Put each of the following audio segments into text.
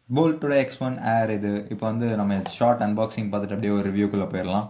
போல்ட்டோட X one ஏர் இது இப்போ வந்து நம்ம ஷார்ட் அன்பாக்சிங் பார்த்துட்டு அப்படியே ஒரு ரிவ்யூக்குள்ளே போயிடலாம்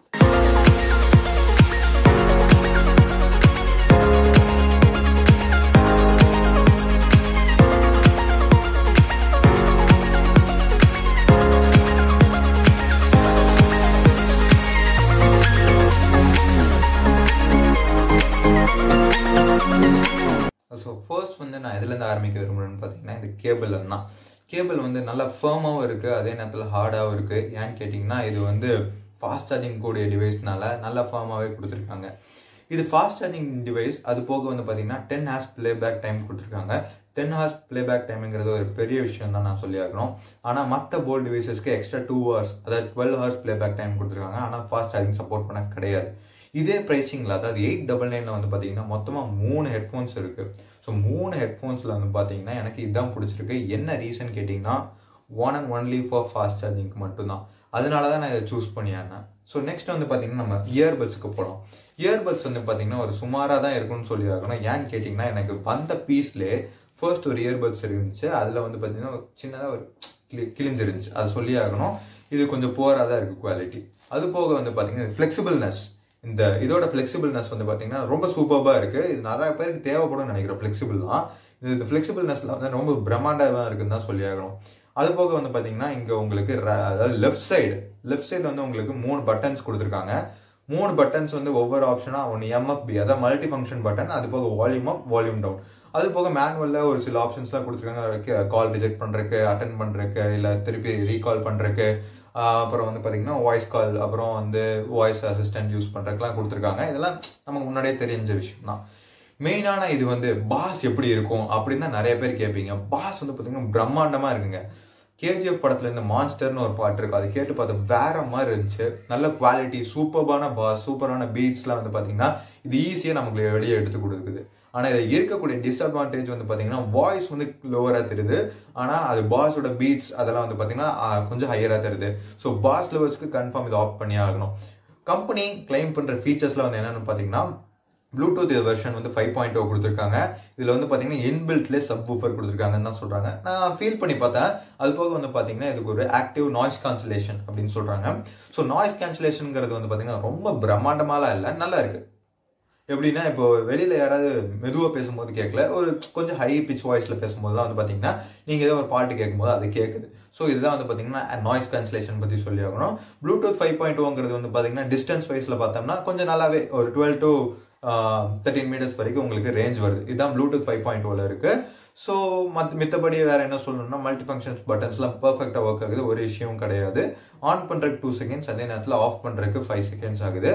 ஸோ ஃபர்ஸ்ட் வந்து நான் எதுலேருந்து ஆரம்பிக்க விரும்புகிறேன்னு பார்த்தீங்கன்னா இந்த கேபிள் தான் கேபிள் வந்து நல்லா ஃபேர்மாகவும் இருக்குது அதே நேரத்தில் ஹார்டாகவும் இருக்குது ஏன்னு கேட்டிங்கன்னா இது வந்து ஃபாஸ்ட் சார்ஜிங் கூடிய டிவைஸ்னால நல்லா ஃபேர்மாகவே கொடுத்துருக்காங்க இது ஃபாஸ்ட் சார்ஜிங் டிவைஸ் அது போக வந்து பார்த்தீங்கன்னா ten hours playback time கொடுத்துருக்காங்க டென் ஹார்ஸ் ப்ளே பேக் டைம்ங்கிறது ஒரு பெரிய விஷயம் தான் நான் சொல்லி ஆகணும் ஆனால் மற்ற போல் டிவைசஸ்க்கு எக்ஸ்ட்ரா டூ ஹவர்ஸ் அதாவது twelve hours playback time கொடுத்துருக்காங்க ஆனால் ஃபாஸ்ட் சார்ஜிங் சப்போர்ட் பண்ண கிடையாது இதே ப்ரைஸிங்கில் அதாவது எயிட் டபுள் நைனில் வந்து பார்த்தீங்கன்னா மொத்தமாக மூணு ஹெட்ஃபோன்ஸ் இருக்குது ஸோ மூணு ஹெட்ஃபோன்ஸில் வந்து பார்த்தீங்கன்னா எனக்கு இதுதான் பிடிச்சிருக்கு என்ன ரீசன் கேட்டிங்கன்னா one and only for fast சார்ஜிங்க்கு மட்டும்தான் அதனால தான் நான் இதை சூஸ் பண்ணியானேன் ஸோ நெக்ஸ்ட் வந்து பார்த்தீங்கன்னா நம்ம இயர்பட்ஸ்க்கு போகலாம் இயர்பட்ஸ் வந்து பார்த்தீங்கன்னா ஒரு சுமாராக தான் இருக்கும்னு சொல்லி ஆகணும் ஏன்னு கேட்டிங்கன்னா எனக்கு வந்த பீஸ்லேயே ஃபர்ஸ்ட் ஒரு இயர்பட்ஸ் இருந்துச்சு அதில் வந்து பார்த்தீங்கன்னா சின்னதாக ஒரு கிளி கிழிஞ்சிருந்துச்சு அது சொல்லி ஆகணும் இது கொஞ்சம் போராக தான் இருக்குது குவாலிட்டி அது போக வந்து பார்த்தீங்கன்னா ஃப்ளெக்சிபிள்னஸ் இந்த இதோட ஃப்ளெக்சிபிள்னஸ் வந்து பார்த்தீங்கன்னா ரொம்ப சூப்பராக இருக்குது இது நிறைய பேருக்கு தேவைப்படும் நினைக்கிறேன் ஃப்ளெக்சிபிள்லாம் இது இந்த ஃப்ளெக்சிபிள்னஸ்ல வந்து ரொம்ப பிரம்மாண்டமாக இருக்குன்னு தான் சொல்லி ஆகணும் அது போக வந்து பார்த்தீங்கன்னா இங்கே உங்களுக்கு அதாவது லெஃப்ட் சைடு லெஃப்ட் சைடு வந்து உங்களுக்கு மூணு பட்டன்ஸ் கொடுத்துருக்காங்க மூணு பட்டன்ஸ் வந்து ஒவ்வொரு ஆப்ஷனாக ஒன்று எம்எஃப்பி அதாவது மல்டி ஃபங்க்ஷன் பட்டன் அது போக வால்யூம் அப் வால்யூம் டவுன் அது போக மேனுவலில் ஒரு சில ஆப்ஷன்ஸ்லாம் கொடுத்துருக்காங்க கால் ரிஜெக்ட் பண்ணுறக்கு அட்டன் பண்ணுறக்கு இல்லை திருப்பி ரீகால் பண்ணுறக்கு அப்புறம் வந்து பார்த்தீங்கன்னா வாய்ஸ் கால் அப்புறம் வந்து வாய்ஸ் அசிஸ்டன்ட் யூஸ் பண்ணுறதுக்குலாம் கொடுத்துருக்காங்க இதெல்லாம் நமக்கு முன்னாடியே தெரிஞ்ச விஷயம் தான் மெயினான இது வந்து பாஸ் எப்படி இருக்கும் அப்படின்னு தான் நிறைய பேர் கேட்பீங்க பாஸ் வந்து பார்த்தீங்கன்னா பிரம்மாண்டமாக இருக்குங்க கேஜிஎஃப் படத்துல இந்த மான்ஸ்டர்னு ஒரு பாட்டு இருக்கு அதை கேட்டு பார்த்து வேற மாதிரி இருந்துச்சு நல்ல குவாலிட்டி சூப்பர்பான பாஸ் சூப்பரான பீட்ஸ்லாம் வந்து பார்த்தீங்கன்னா இது ஈஸியாக நமக்கு வெளியே எடுத்து கொடுக்குது ஆனால் இதில் இருக்கக்கூடிய டிஸ்அட்வான்டேஜ் வந்து பார்த்தீங்கன்னா வாய்ஸ் வந்து லோவராக தெரியுது ஆனால் அது பாஸோட பீட்ஸ் அதெல்லாம் வந்து பார்த்தீங்கன்னா கொஞ்சம் ஹையராக தெரியுது ஸோ பாஸ் லெவல்ஸ்க்கு கன்ஃபார்ம் இதை ஆஃப் பண்ணி ஆகணும் கம்பெனி கிளைம் பண்ணுற ஃபீச்சர்ஸ்லாம் வந்து என்னென்னு பார்த்தீங்கன்னா ப்ளூடூத் வெர்ஷன் வந்து ஃபைவ் பாயிண்ட் ஓ கொடுத்துருக்காங்க இதில் வந்து பார்த்தீங்கன்னா இன்பில்ட்லேயே சப் ஊஃபர் கொடுத்துருக்காங்கன்னு தான் சொல்கிறாங்க நான் ஃபீல் பண்ணி பார்த்தேன் அது போக வந்து பார்த்தீங்கன்னா இதுக்கு ஒரு ஆக்டிவ் நாய்ஸ் கான்சலேஷன் அப்படின்னு சொல்கிறாங்க ஸோ நாய்ஸ் கேன்சலேஷனுங்கிறது வந்து பார்த்தீங்கன்னா ரொம்ப பிரம்மாண்டமாலாம் இல்லை நல்லா இருக்குது எப்படின்னா இப்போ வெளியில யாராவது மெதுவாக பேசும்போது கேட்கல ஒரு கொஞ்சம் ஹை பிச் வாய்ஸில் பேசும்போது தான் வந்து பார்த்தீங்கன்னா நீங்கள் ஏதோ ஒரு பாட்டு கேட்கும்போது அது கேட்குது ஸோ இதுதான் வந்து பார்த்தீங்கன்னா நாய்ஸ் கேன்சலேஷன் பற்றி சொல்லி ஆகணும் ப்ளூடூத் ஃபைவ் பாயிண்ட் ஓங்கிறது வந்து பார்த்தீங்கன்னா டிஸ்டன்ஸ் வைஸில் பார்த்தோம்னா கொஞ்சம் நல்லாவே ஒரு டுவெல் டு தேர்ட்டின் மீட்டர்ஸ் வரைக்கும் உங்களுக்கு ரேஞ்ச் வருது இதுதான் ப்ளூடூத் ஃபைவ் பாயிண்ட் ஓல இருக்கு ஸோ மத் மித்தபடி வேற என்ன சொல்லணும்னா மல்டி ஃபங்க்ஷன்ஸ் பட்டன்ஸ்லாம் பர்ஃபெக்டாக ஒர்க் ஆகுது ஒரு இஷ்யூவும் கிடையாது ஆன் பண்ணுறதுக்கு டூ செகண்ட்ஸ் அதே நேரத்தில் ஆஃப் பண்ணுறதுக்கு ஃபைவ் செகண்ட்ஸ் ஆகுது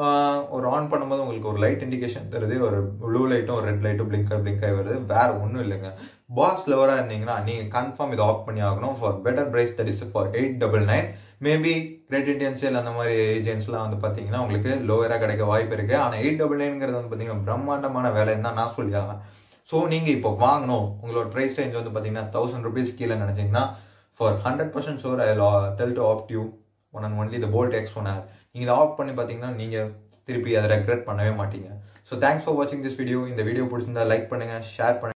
ஒரு ஆன் பண்ணும்போது உங்களுக்கு ஒரு லைட் இண்டிகேஷன் தருது ஒரு ப்ளூ லைட்டும் ஒரு ரெட் லைட்டும் பிளிங்கர் பிளிங்க் ஆகி வருது வேற ஒன்றும் இல்லைங்க பாஸ் லெவராக இருந்தீங்கன்னா நீங்கள் கன்ஃபார்ம் இதை ஆஃப் பண்ணி ஆகணும் for better price that is for eight double nine maybe credit இண்டியன்சியல் அந்த மாதிரி ஏஜென்ட்ஸ்லாம் வந்து பார்த்தீங்கன்னா உங்களுக்கு லோவராக கிடைக்க வாய்ப்பு இருக்குது ஆனால் எயிட் டபுள் நைன்ங்கிறது வந்து பார்த்தீங்கன்னா பிரம்மாண்டமான வேலைன்னு தான் நான் சொல்லியாங்க ஸோ நீங்கள் இப்போ வாங்கணும் உங்களோட ப்ரைஸ் ரேஞ்ச் வந்து பார்த்தீங்கன்னா தௌசண்ட் ருபீஸ் கீழே நினச்சிங்கன்னா for hundred percent sure I tell to opt you one and only the Boult X one R நீங்கள் இதை ஆஃப் பண்ணி பார்த்தீங்கன்னா நீங்கள் திருப்பி அதை ரெக்ரெட் பண்ணவே மாட்டீங்க ஸோ தேங்க்ஸ் ஃபார் வாட்சிங் திஸ் வீடியோ இந்த வீடியோ பிடிச்சிருந்தா லைக் பண்ணுங்கள் ஷேர் பண்ணுங்கள்